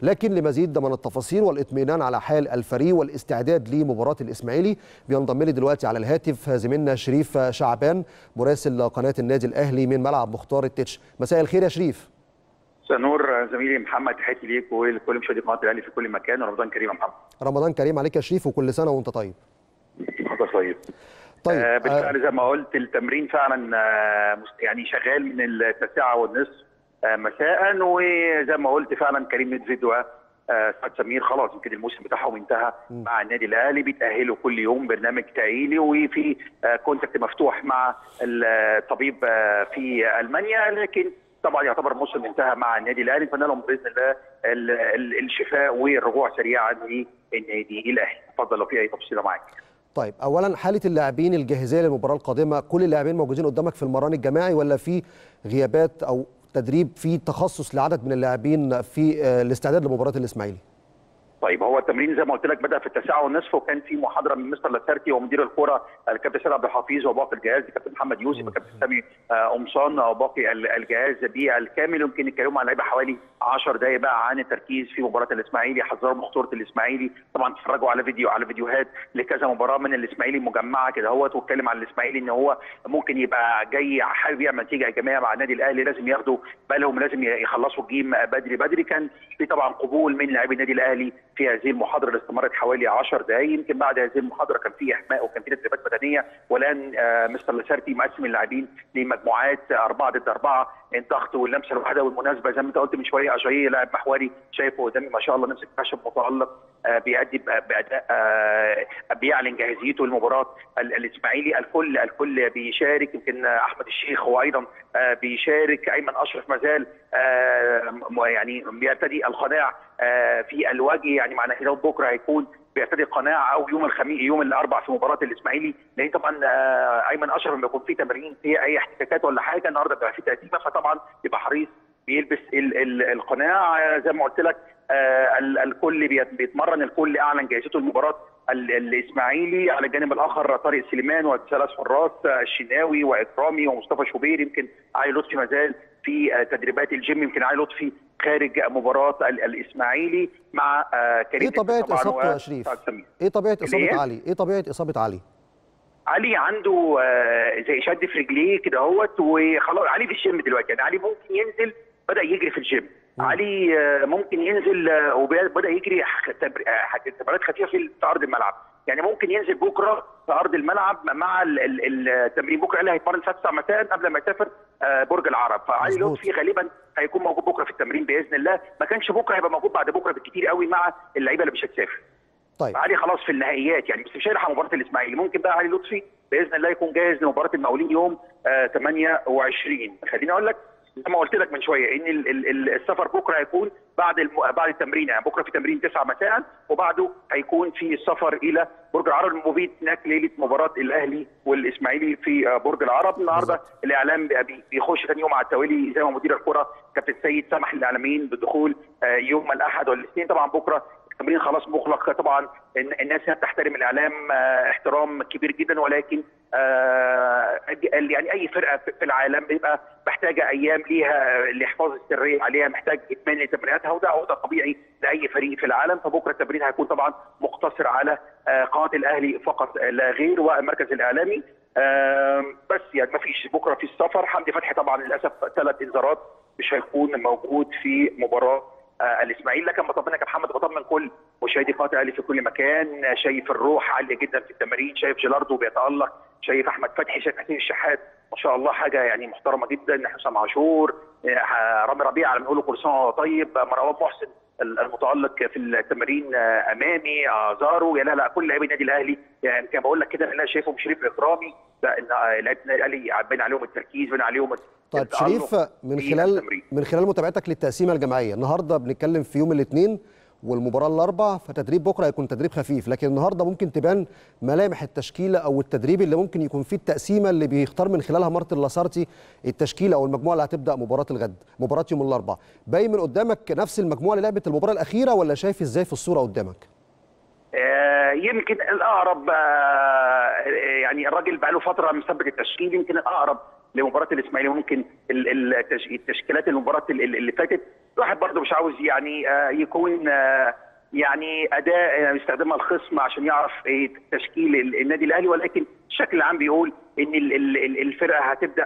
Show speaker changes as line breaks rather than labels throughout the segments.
لكن لمزيد من التفاصيل والاطمئنان على حال الفريق والاستعداد لمباراه الاسماعيلي بينضم لي دلوقتي على الهاتف زميلنا شريف شعبان مراسل قناه النادي الاهلي من ملعب مختار التتش مساء الخير يا شريف
نور زميلي محمد تحياتي ليك ولكل مشاهدي قناه الاهلي في كل مكان ورمضان كريم يا محمد
رمضان كريم عليك يا شريف وكل سنه وانت طيب
حضرتك طيب
طيب
آه بالفعل زي ما قلت التمرين فعلا آه يعني شغال من التاسعه والنصف آه مساء وزي ما قلت فعلا كريم نتزيد سعد سمير خلاص يمكن الموسم بتاعهم انتهى م. مع النادي الاهلي بيتاهلوا كل يوم برنامج تاهيلي وفي كونتاكت مفتوح مع الطبيب في المانيا لكن طبعا يعتبر الموسم انتهى مع النادي الاهلي نتمنى لهم باذن الله الشفاء والرجوع سريعا للنادي الاهلي اتفضل لو في اي تفصيله معاك
طيب اولا حاله اللاعبين الجاهزيه للمباراه القادمه كل اللاعبين موجودين قدامك في المران الجماعي ولا في غيابات او تدريب في تخصص لعدد من اللاعبين في الاستعداد لمباراه الاسماعيلي
طيب هو التمرين زي ما قلت لك بدا في التاسعه والنصف وكان في محاضره من مستر لاسارتي ومدير الكره الكابتن سيد عبد الحفيظ وباقي الجهاز الكابتن محمد يوسف الكابتن سامي قمصان وباقي الجهاز بالكامل يمكن يتكلموا عن اللعيبه حوالي 10 دقائق بقى عن التركيز في مباراه الاسماعيلي حذروا من خطوره الاسماعيلي طبعا اتفرجوا على فيديو على فيديوهات لكذا مباراه من الاسماعيلي مجمعه كده اهوت واتكلم عن الاسماعيلي ان هو ممكن يبقى جاي حابب يعمل نتيجه ايجابيه مع النادي الاهلي لازم ياخدوا بالهم لازم يخلصوا الجيم بدري بدري كان في طبعا قبول من لاعبي النادي الاهلي في هذه المحاضره اللي استمرت حوالي 10 دقائق يمكن بعد هذه المحاضره كان في احماء وكان في تدريبات بدنيه والان آه مستر لاسارتي مقسم اللاعبين لمجموعات اربعه ضد اربعه الضغط واللمسه الواحده والمناسبه زي ما انت قلت من شويه اجاييه لاعب محوري شايفه قدامي ما شاء الله نفس خشب متالق آه بيأدي باداء آه بيعلن جاهزيته للمباراه الاسماعيلي الكل الكل بيشارك يمكن احمد الشيخ وايضا بيشارك ايمن اشرف مازال يعني بيرتدي القناع في الوجه يعني معنى كده بكره هيكون بيرتدي القناع او يوم الخميس يوم الاربع في مباراه الاسماعيلي لان طبعا ايمن اشرف لما يكون في تمرين في اي احتكاكات ولا حاجه النهارده بيبقى في تقسيمه فطبعا بيبقى حريص بيلبس ال ال القناع زي ما قلت لك الكل بيتمرن الكل اعلن جائزته المباراه الاسماعيلي على الجانب الاخر طارق سليمان وثلاث حراس الشناوي واكرامي ومصطفى شوبير يمكن علي لطفي مازال في تدريبات الجيم يمكن علي لطفي خارج مباراه الاسماعيلي مع
كريم ايه طبيعه اصابته يا شريف؟ ايه طبيعه اصابه علي؟ ايه طبيعه اصابه علي؟
علي عنده زي شد في رجليه كده اهوت وخلاص علي في الجيم دلوقتي يعني علي ممكن ينزل بدا يجري في الجيم علي ممكن ينزل وبدا يجري تمرينات خفيفه في ارض الملعب يعني ممكن ينزل بكره في ارض الملعب مع التمرين بكره اللي هيتمرن الساعه 9 مساء قبل ما يسافر برج العرب فعلي لطفي غالبا هيكون موجود بكره في التمرين باذن الله ما كانش بكره هيبقى موجود بعد بكره بالكثير قوي مع اللعيبه اللي مش هتسافر
طيب
علي خلاص في النهائيات يعني بس مش هيلحق مباراه الاسماعيلي ممكن بقى علي لطفي باذن الله يكون جاهز لمباراه المقاولين يوم آه 28 خليني اقول لك زي ما قلت لك من شويه ان ال ال السفر بكره هيكون بعد الم... بعد التمرين يعني بكره في تمرين 9 مساء وبعده هيكون في السفر الى برج العرب المبيت هناك ليله مباراه الاهلي والاسماعيلي في برج العرب النهارده الاعلام بيخش ثاني يوم على التوالي زي ما مدير الكره كابتن سيد سمح للاعلاميين بدخول يوم الاحد والاثنين طبعا بكره التمرين خلاص مغلق طبعا الناس هنا بتحترم الاعلام احترام كبير جدا ولكن يعني اي فرقه في العالم بيبقى محتاجه ايام ليها لحفاظ السريه عليها محتاج اتمان لتمريناتها وده وده طبيعي لاي فريق في العالم فبكره التمرين هيكون طبعا مقتصر على قناه الاهلي فقط لا غير والمركز الاعلامي بس يعني ما فيش بكره في السفر حمدي فتحي طبعا للاسف ثلاث انذارات مش هيكون موجود في مباراه الاسماعيلي لكن بطمنك يا محمد بطمن كل مشاهدي قناه الاهلي في كل مكان شايف الروح عاليه جدا في التمارين شايف جيلاردو بيتالق شايف احمد فتحي شايف حسين الشحات ما شاء الله حاجه يعني محترمه جدا حسام عاشور رامي ربيعه بنقول له كل سنه طيب مروان محسن المتالق في التمارين امامي زارو يا لا لا كل لاعبي النادي الاهلي يعني كان بقول لك كده انا شايفهم شريف اكرامي لا لعيبه النادي الاهلي باين عليهم التركيز باين عليهم
طيب شريف من خلال من خلال متابعتك للتقسيمه الجماعيه النهارده بنتكلم في يوم الاثنين والمباراه الاربع فتدريب بكره هيكون تدريب خفيف لكن النهارده ممكن تبان ملامح التشكيله او التدريب اللي ممكن يكون فيه التقسيمه اللي بيختار من خلالها مارتن لاسارتي التشكيله او المجموعه اللي هتبدا مباراه الغد مباراه يوم الاربع باين من قدامك نفس المجموعه اللي لعبت المباراه الاخيره ولا شايف ازاي في الصوره قدامك
آه يمكن الاقرب آه يعني الراجل بقى له فتره مثبت التشكيل يمكن الاقرب لمباراه الاسماعيلي ممكن التشكيلات المباراه اللي فاتت الواحد برضه مش عاوز يعني يكون يعني اداء يستخدمها الخصم عشان يعرف ايه تشكيل النادي الاهلي ولكن الشكل العام بيقول ان الفرقه هتبدا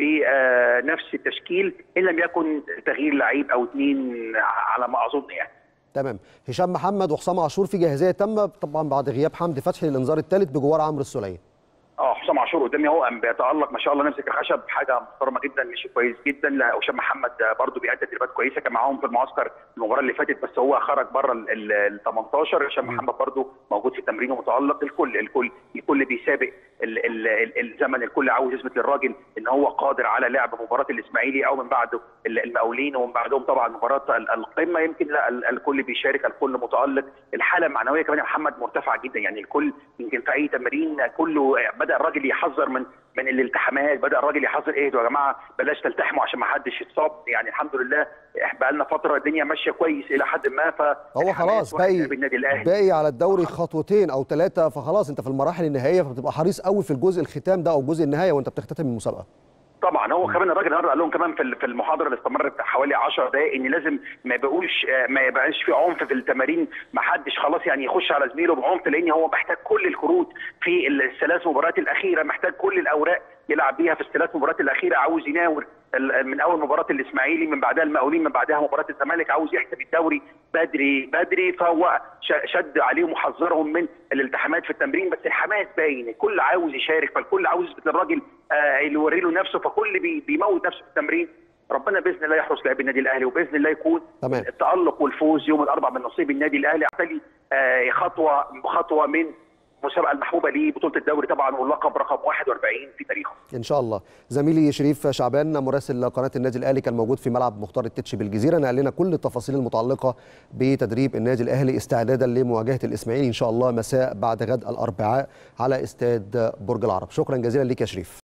بنفس التشكيل ان لم يكن تغيير لعيب او اثنين على ما اظن يعني
تمام هشام محمد وحسام عاشور في جاهزيه تامه طبعا بعد غياب حمدي فتحي للانذار الثالث بجوار عمرو السوليه
اه حسام عاشور قدامي اهو بيتالق ما شاء الله نمسك الخشب حاجه محترمه جدا مشي كويس جدا لا هشام محمد برده بيأدي تدريبات كويسه كان معاهم في المعسكر المباراه اللي فاتت بس هو خرج بره ال 18 هشام محمد برده موجود في التمرين ومتالق الكل الكل الكل بيسابق ال ال الزمن الكل عاوز يثبت للراجل ان هو قادر على لعب مباراه الاسماعيلي او من بعده المقاولين ومن بعدهم طبعا مباراه القمه يمكن لا الكل بيشارك الكل متالق الحاله المعنويه كمان يا محمد مرتفعه جدا يعني الكل يمكن في اي تمرين كله بدا الراجل يحذر من من الالتحامات بدا الراجل يحذر ايه يا جماعه بلاش تلتحموا عشان ما حدش يتصاب يعني الحمد لله بقى لنا فتره الدنيا ماشيه كويس الى حد ما ف
هو خلاص باقي باقي على الدوري خطوتين او ثلاثه فخلاص انت في المراحل النهائيه فبتبقى حريص قوي في الجزء الختام ده او الجزء النهائي وانت بتختتم المسابقه
طبعا هو كمان الراجل النهارده قال لهم كمان في المحاضره اللي استمرت حوالي 10 دقائق ان لازم ما يبقوش ما يبقاش في عنف في التمارين ما حدش خلاص يعني يخش على زميله بعنف لان هو محتاج كل الكروت في الثلاث مباريات الاخيره محتاج كل الاوراق يلعب بيها في الثلاث مباريات الاخيره عاوز يناور من اول مباراه الاسماعيلي من بعدها المقاولين من بعدها مباراه الزمالك عاوز يحسب الدوري بدري بدري فهو شد عليهم وحذرهم من الالتحامات في التمرين بس الحماس باين الكل عاوز يشارك فالكل عاوز يثبت للراجل آه اللي يوري له نفسه فكل بي بيموت نفسه في التمرين ربنا باذن الله يحرس لاعبي النادي الاهلي وباذن الله يكون
تمام.
التالق والفوز يوم الاربعاء من نصيب النادي الاهلي اعتلي آه خطوه خطوه من المسابقه المحبوبه ليه بطوله الدوري طبعا واللقب رقم 41 في تاريخه.
ان شاء الله. زميلي شريف شعبان مراسل قناه النادي الاهلي كان موجود في ملعب مختار التتش بالجزيره نقل لنا كل التفاصيل المتعلقه بتدريب النادي الاهلي استعدادا لمواجهه الاسماعيلي ان شاء الله مساء بعد غد الاربعاء على استاد برج العرب. شكرا جزيلا ليك يا شريف.